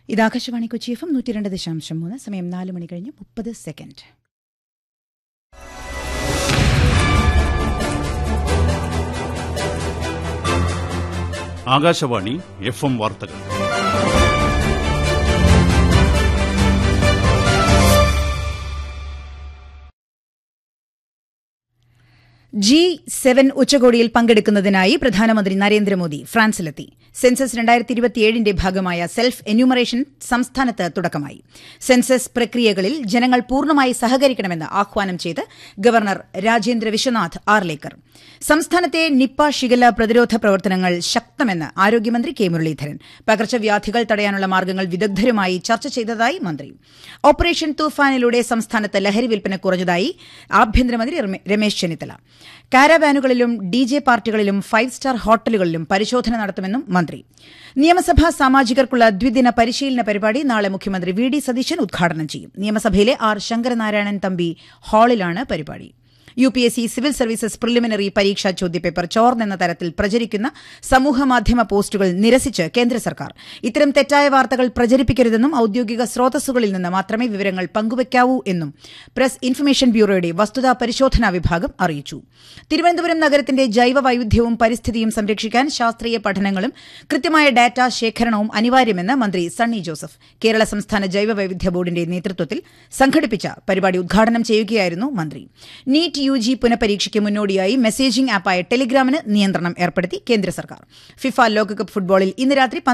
ഇത് Akashvani Kochi F M നൂറ്റി രണ്ട് ദശാംശം മൂന്ന് സമയം നാല് മണി കഴിഞ്ഞ് മുപ്പത് സെക്കൻഡ് ആകാശവാണി എഫ് എം വാർത്തകൾ ജി സെവൻ ഉച്ചകോടിയിൽ പങ്കെടുക്കുന്നതിനായി പ്രധാനമന്ത്രി നരേന്ദ്രമോദി ഫ്രാൻസിലെത്തി സെൻസസ് രണ്ടായിരത്തി ഇരുപത്തിയേഴിന്റെ ഭാഗമായ സെൽഫ് എന്യൂമറേഷൻ സംസ്ഥാനത്ത് തുടക്കമായി സെൻസസ് പ്രക്രിയകളിൽ ജനങ്ങൾ പൂർണ്ണമായി സഹകരിക്കണമെന്ന് ആഹ്വാനം ചെയ്ത് ഗവർണർ രാജേന്ദ്ര വിശ്വനാഥ് ആർലേക്കർ സംസ്ഥാനത്തെ നിപ്പ ഷിഗല പ്രതിരോധ പ്രവർത്തനങ്ങൾ ശക്തമെന്ന് ആരോഗ്യമന്ത്രി കെ മുരളീധരൻ പകർച്ചവ്യാധികൾ തടയാനുള്ള മാർഗ്ഗങ്ങൾ വിദഗ്ധരുമായി ചർച്ച ചെയ്തതായി മന്ത്രി ഓപ്പറേഷൻ തൂഫാനിലൂടെ സംസ്ഥാനത്ത് ലഹരി വിൽപ്പന കുറഞ്ഞതായി ആഭ്യന്തരമന്ത്രി രമേ- രമേശ് ചെന്നിത്തല കാരവാനുകളിലും ഡി ജെ പാർട്ടികളിലും ഫൈവ് സ്റ്റാർ ഹോട്ടലുകളിലും പരിശോധന നടത്തുമെന്നും മന്ത്രി നിയമസഭാ സാമാജികർക്കുള്ള ദ്വിദിന പരിശീലന പരിപാടി നാളെ മുഖ്യമന്ത്രി വി ഡി സതീശൻ ഉദ്ഘാടനം ചെയ്യും നിയമസഭയിലെ ആർ ശങ്കരനാരായണൻ തമ്പി ഹാളിലാണ് പരിപാടി U P S C civil services preliminary പരീക്ഷാ ചോദ്യപേപ്പർ ചോർന്നെന്ന തരത്തിൽ പ്രചരിക്കുന്ന സമൂഹമാധ്യമ പോസ്റ്റുകൾ നിരസിച്ച് കേന്ദ്ര സർക്കാർ ഇത്തരം തെറ്റായ വാർത്തകൾ പ്രചരിപ്പിക്കരുതെന്നും ഔദ്യോഗിക സ്രോതസ്സുകളിൽ നിന്ന് മാത്രമേ വിവരങ്ങൾ പങ്കുവയ്ക്കാവൂ എന്നും പ്രസ് ഇൻഫർമേഷൻ ബ്യൂറോയുടെ വസ്തുതാ പരിശോധനാ വിഭാഗം അറിയിച്ചു തിരുവനന്തപുരം നഗരത്തിന്റെ ജൈവ വൈവിധ്യവും പരിസ്ഥിതിയും സംരക്ഷിക്കാൻ ശാസ്ത്രീയ പഠനങ്ങളും കൃത്യമായ ഡാറ്റ ശേഖരണവും അനിവാര്യമെന്ന് മന്ത്രി സണ്ണി ജോസഫ് കേരള സംസ്ഥാന ജൈവ വൈവിധ്യ ബോർഡിന്റെ നേതൃത്വത്തിൽ സംഘടിപ്പിച്ച പരിപാടി ഉദ്ഘാടനം ചെയ്യുകയായിരുന്നു മന്ത്രി നീറ്റ് യു ജി പുനഃപരീക്ഷയ്ക്ക് മുന്നോടിയായി മെസ്സേജിംഗ് ആപ്പായ ടെലിഗ്രാമിന് നിയന്ത്രണം ഏർപ്പെടുത്തി കേന്ദ്ര സർക്കാർ ഫിഫ ലോകകപ്പ് ഫുട്ബോളിൽ ഇന്ന് രാത്രി